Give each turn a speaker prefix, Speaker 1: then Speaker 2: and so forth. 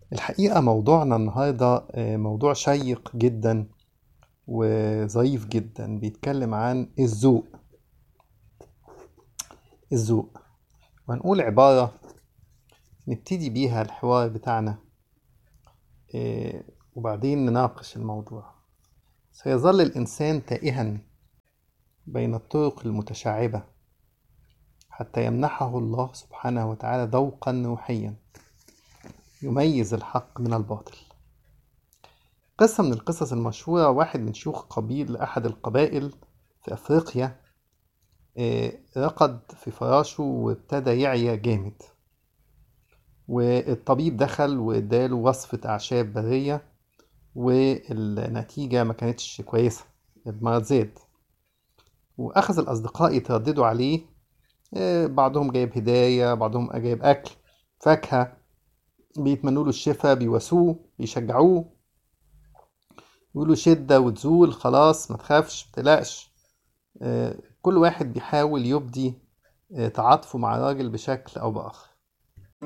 Speaker 1: الحقيقة موضوعنا النهاردة آه، موضوع شيق جدا وظريف جدا بيتكلم عن الذوق الذوق وهنقول عبارة نبتدي بيها الحوار بتاعنا آه، وبعدين نناقش الموضوع سيظل الإنسان تائها بين الطرق المتشعبة حتى يمنحه الله سبحانه وتعالى ذوقا روحيا يميز الحق من الباطل قصة من القصص المشهورة واحد من شيوخ قبيل أحد القبائل في أفريقيا آه، رقد في فراشه وابتدى يعيا جامد والطبيب دخل واداله وصفة أعشاب برية والنتيجة ما كانتش كويسة المرض زاد وأخذ الأصدقاء يترددوا عليه آه، بعضهم جايب هدايا بعضهم جايب أكل فاكهة بيتمنوا له الشفاء بيواسوه بيشجعوه يقولوا شدة وتزول خلاص ما تخافش متقلقش آه، كل واحد بيحاول يبدي آه، تعاطفه مع الراجل بشكل أو بآخر